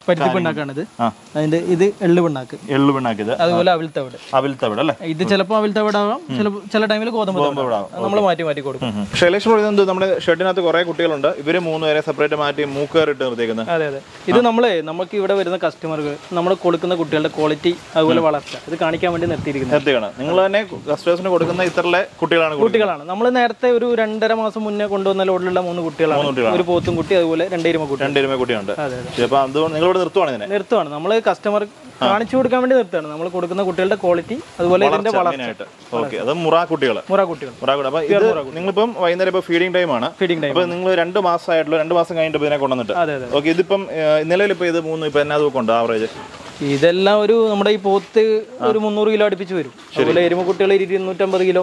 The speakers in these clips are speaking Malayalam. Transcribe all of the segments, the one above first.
പരുത്തി പിണ്ണാക്കാണ് ഇത് ആ. അതിന്റെ ഇത് എള്ള് പിണ്ണാക്ക് എള്ളു പിണ്ണാക്കിയത് അതുപോലെ അവിൽ തവിട് അവിൽ തവിട് അല്ലേ ഇത് ചിലപ്പോൾ അവിൽ തവിടാകാം ചില ചില ടൈമിൽ ഗോതമ്പ് തവിടാകാം. നമ്മൾ മാറ്റി മാറ്റി കൊടുക്കും ശൈലേഷ് പറയുന്നത് നമ്മുടെ ഷെഡിനകത്ത് കുറെ കുട്ടികളുണ്ട് ഇവര് മൂന്നുപേരെ സെപ്പറേറ്റ് മാറ്റി മൂക്കേറിട്ട് നിർത്തിയേക്കുന്നത് അതെ അതെ ഇത് നമ്മളെ നമുക്ക് ഇവിടെ വരുന്ന കസ്റ്റമർക്ക് നമ്മൾ കൊടുക്കുന്ന കുട്ടികളുടെ ക്വാളിറ്റി അതുപോലെ വളർച്ച ഇത് കാണിക്കാൻ വേണ്ടി നിർത്തിയിരിക്കുന്നത് നിർത്തിയാണ് നിങ്ങൾ തന്നെ കസ്റ്റമേഴ്സിന് കൊടുക്കുന്ന ഇത്തരത്തിലെ കുട്ടികളാണ് കൊടുക്കുന്നത്. കുട്ടികളാണ് നമ്മൾ നേരത്തെ ഒരു രണ്ടര മാസം മുന്നേ കൊണ്ടുവന്ന ലോഡിലുള്ള മൂന്ന് കുട്ടികളാണ് ഒരു പോത്തും കുട്ടി അതുപോലെ രണ്ട് എരുമ കുട്ടി രണ്ട് എരുമ കുട്ടിയുണ്ട് അതെ അതെ അപ്പൊ അതുകൊണ്ട് നിങ്ങളിവിടെ നിർത്തുവാണ് ഇതിനെ നിർത്തുവാണ് നമ്മൾ കസ്റ്റമർ കാണിച്ചു കൊടുക്കാൻ വേണ്ടി നിർത്തുകയാണ് നമ്മൾ കൊടുക്കുന്ന കുട്ടികളുടെ ക്വാളിറ്റി അതുപോലെ ഇതിന്റെ വളർച്ച മെയിനായിട്ട് ഓക്കെ അത് മുറ കുട്ടികൾ മുറ കുട്ടികൾ മുറ കുട്ടി അപ്പൊ ഇത് നിങ്ങളിപ്പം വൈകുന്നേരം ഇപ്പൊ ഫീഡിംഗ് ടൈം ആണ് ഫീഡിംഗ് ടൈം അപ്പൊ നിങ്ങൾ രണ്ട് മാസമായിട്ടുള്ള രണ്ട് മാസം കഴിഞ്ഞിട്ട് ഇതിനെ കൊണ്ടുവന്നിട്ട് അതെ അതെ ഓക്കെ ഇതിപ്പം നിലവിൽ ഇപ്പൊ ഇത് മൂന്ന് ഇപ്പൊ എന്നാ തൂക്കം ഉണ്ട് ആവറേജ് ഇതെല്ലാം ഒരു നമ്മുടെ ഈ പോത്ത് ഒരു മുന്നൂറ് കിലോ അടുപ്പിച്ച് വരും അതുപോലെ എരുമ കുട്ടികൾ ഇരുന്നൂറ്റമ്പത് കിലോ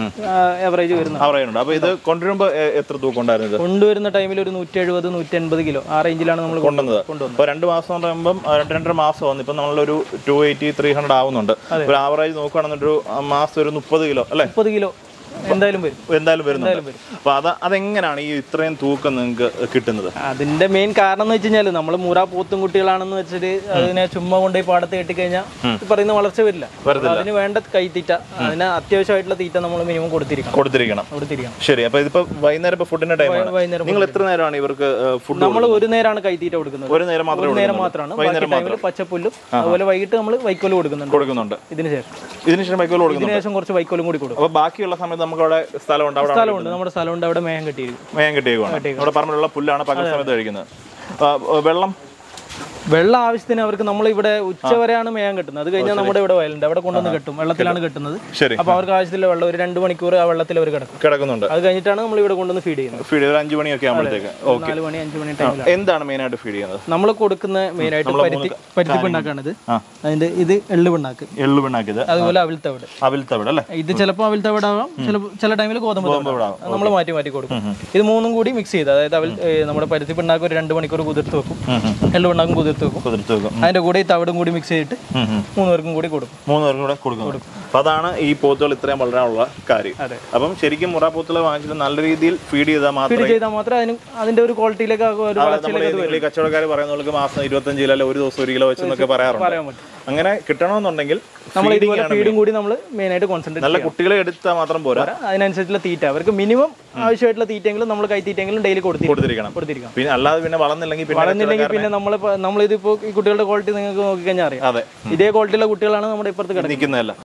ആവറേജ് വരുന്ന ആവറേജ് ഉണ്ട് അപ്പൊ ഇത് കൊണ്ടുവരുമ്പോ എ- എത്ര തൂക്കം ഉണ്ടായിരുന്നു ഇത് കൊണ്ടുവരുന്ന ടൈമിൽ ഒരു നൂറ്റി എഴുപത് നൂറ്റി എൺപത് കിലോ ആ റേഞ്ചിലാണ് നമ്മൾ കൊണ്ടുവന്നത് കൊണ്ടുവന്നത് അപ്പൊ രണ്ട് മാസം എന്ന് പറയുമ്പോൾ രണ്ട് രണ്ടര മാസം വന്നു ഇപ്പൊ നമ്മളൊരു ടു എയ്റ്റി ത്രീ ഹൺഡ്രഡ് ആവുന്നുണ്ട് ഒരു ആവറേജ് നോക്കുകയാണെന്നുണ്ടെങ്കിൽ ഒരു ആ, മാസം ഒരു മുപ്പത് കിലോ അല്ലേ മുപ്പത് കിലോ എന്തായാലും വരും എന്തായാലും വരുന്നുണ്ട് അപ്പൊ അത് അതെങ്ങനെയാണ് ഈ ഇത്രയും തൂക്കം നിങ്ങൾക്ക് കിട്ടുന്നത് അതിന്റെ മെയിൻ കാരണം എന്ന് വെച്ച് കഴിഞ്ഞാൽ നമ്മൾ മുറ പോത്തും കുട്ടികളാണെന്ന് വെച്ചിട്ട് അതിനെ ചുമ്മാ കൊണ്ടുപോയി പാടത്ത് കെട്ടിക്കഴിഞ്ഞാൽ ഈ പറയുന്ന വളർച്ച വരില്ല അപ്പോൾ അതിന് വേണ്ട കൈത്തീറ്റ അതിന് അത്യാവശ്യമായിട്ടുള്ള തീറ്റ നമ്മൾ മിനിമം കൊടുത്തിരിക്കണം കൊടുത്തിരിക്കണം കൊടുത്തിരിക്കണം ശരി അപ്പൊ ഇതിപ്പോ വൈകുന്നേരം ഇപ്പൊ ഫുഡിന്റെ ടൈമാണ് വൈകുന്നേരം നിങ്ങൾ എത്ര നേരമാണ് ഇവർക്ക് ഫുഡ് നമ്മൾ ഒരു നേരമാണ് കൈത്തീറ്റ കൊടുക്കുന്നത് ഒരു നേരം മാത്രമേ ഒരു നേരം കൊടുക്കുന്നുള്ളൂ? മാത്രമാണ് ബാക്കി ടൈമിൽ പച്ചപ്പുല്ലും അതുപോലെ വൈകിട്ട് നമ്മൾ വൈക്കോല് കൊടുക്കുന്നുണ്ട് കൊടുക്കുന്നുണ്ട് ഇതിന് ശേഷം ഇതിനുശേഷം ബൈക്കുകൾ കൊടുക്കുന്നു ഇതിന് ശേഷം കുറച്ച് വൈക്കോലും കൂടി കൊടുക്കും അപ്പൊ ബാക്കിയുള്ള സമയത്ത് നമുക്ക് അവിടെ സ്ഥലമുണ്ട് അവിടെ സ്ഥലമുണ്ട് നമ്മുടെ സ്ഥലമുണ്ട് അവിടെ മേയം കെട്ടിയിരിക്കും മേയം കിട്ടിയേക്കുവാണ് നമ്മുടെ പറമ്പിലുള്ള പുല്ലാണ് പകൽ സമയത്ത് കഴിക്കുന്നത് ആ, വെള്ളം വെള്ളം ആവശ്യത്തിന് അവർക്ക് നമ്മൾ ഇവിടെ ഉച്ച വരെയാണ് മേയാൻ കെട്ടുന്നത് അത് കഴിഞ്ഞാൽ നമ്മുടെ ഇവിടെ വയലുണ്ട് അവിടെ കൊണ്ടുവന്ന് കെട്ടും വെള്ളത്തിലാണ് കെട്ടുന്നത് ശരി അപ്പൊ അവർക്ക് ആവശ്യത്തിലുള്ള വെള്ളം ഒരു രണ്ട് മണിക്കൂർ ആ വെള്ളത്തിൽ അവർ കിടക്കും കിടക്കുന്നുണ്ട് അത് കഴിഞ്ഞിട്ടാണ് നമ്മൾ ഇവിടെ കൊണ്ടുവന്ന് ഫീഡ് ചെയ്യുന്നത് ഫീഡ് ഒരു അഞ്ചു മണിയൊക്കെ ആകുമ്പോഴത്തേക്ക് ഓക്കെ നാല് മണി അഞ്ച് മണി ടൈമിലാണ് എന്താണ് മെയിൻ ആയിട്ട് ഫീഡ് ചെയ്യുന്നത് നമ്മൾ കൊടുക്കുന്ന മെയിൻ ആയിട്ട് പരുത്തി പരുത്തി പിണ്ണാക്കാണ് ഇത് ആ. അതിന്റെ ഇത് എള്ള് പിണ്ണാക്ക് എള്ളു പിണ്ണാക്കിയത് അതുപോലെ അവിൽ തവിട് അവിൽ തവിട് അല്ലേ ഇത് ചിലപ്പോൾ അവിൽ തവിടാകാം ചില ചില ടൈമിൽ ഗോതമ്പ് തവിടാകാം നമ്മൾ മാറ്റി മാറ്റി കൊടുക്കും ഇത് മൂന്നും കൂടി മിക്സ് ചെയ്ത് അതായത് അവൽ ഏ, നമ്മുടെ പരുത്തി പിണ്ണാക്ക് ഒരു രണ്ട് മണിക്കൂർ കുതിർത്ത് വെക്കും എള്ള് പിണ്ണാക്കും കുതിർത്ത് വെക്കും കുതിർത്ത് വെക്കും അതിന്റെ കൂടെ ഈ തവിടും കൂടി മിക്സ് ചെയ്തിട്ട് ഉം, ഉം. മൂന്ന് പേർക്കും കൂടി കൊടുക്കും മൂന്ന് പേർക്കും കൂടെ കൊടുക്കുന്നു അപ്പൊ അതാണ് ഈ പോത്തുകൾ ഇത്രയും വളരാനുള്ള കാര്യം അതെ. അപ്പം ശരിക്കും മുറ പോത്തുകളെ വാങ്ങിച്ചിട്ട് നല്ല രീതിയിൽ ഫീഡ് ചെയ്താൽ മാത്രമേ ഫീഡ് ചെയ്താൽ മാത്രമേ അതിന് അതിന്റെ ഒരു ക്വാളിറ്റിയിലേക്ക് ഒരു നമ്മുടെ വളർച്ചയിലേക്ക് അത് ഏതെങ്കിലും ഈ കച്ചവടക്കാർ പറയുന്നവർക്ക് മാസം ഇരുപത്തഞ്ച് കിലോ അല്ലെ ഒരു ദിവസം ഒരു കിലോ വെച്ചെന്നൊക്കെ പറയാറുണ്ട് പറയാൻ പറ്റും അങ്ങനെ കിട്ടണമെന്നുണ്ടെങ്കിൽ നമ്മൾ feeding ഇതുപോലെ ആണ് ഫീഡും കൂടി നമ്മൾ മെയിൻ ആയിട്ട് കോൺസെൻട്രേറ്റ് നല്ല കുട്ടികളെ എടുത്താൽ മാത്രം പോരാ അതിനനുസരിച്ചുള്ള തീറ്റ അവർക്ക് മിനിമം ആവശ്യമായിട്ടുള്ള തീറ്റയെങ്കിലും നമ്മൾ കൈത്തീറ്റെങ്കിലും ഡെയിലി കൊടുത്തിരിക്കും കൊടുത്തിരിക്കണം കൊടുത്തിരിക്കണം പിന്നെ അല്ലാതെ പിന്നെ വളർന്നില്ലെങ്കിൽ പിന്നെ വളർന്നില്ലെങ്കിൽ പിന്നെ നമ്മൾ നമ്മളിതിപ്പോ ഈ കുട്ടികളുടെ ക്വാളിറ്റി നിങ്ങൾക്ക് നോക്കിക്കഴിഞ്ഞാൽ അറിയാം അതെ ഇതേ ക്വാളിറ്റിയുള്ള കുട്ടികളാണ് നമ്മുടെ ഇപ്പുറത്ത് കിടക്കുന്നത് നിൽക്കുന്നതല്ല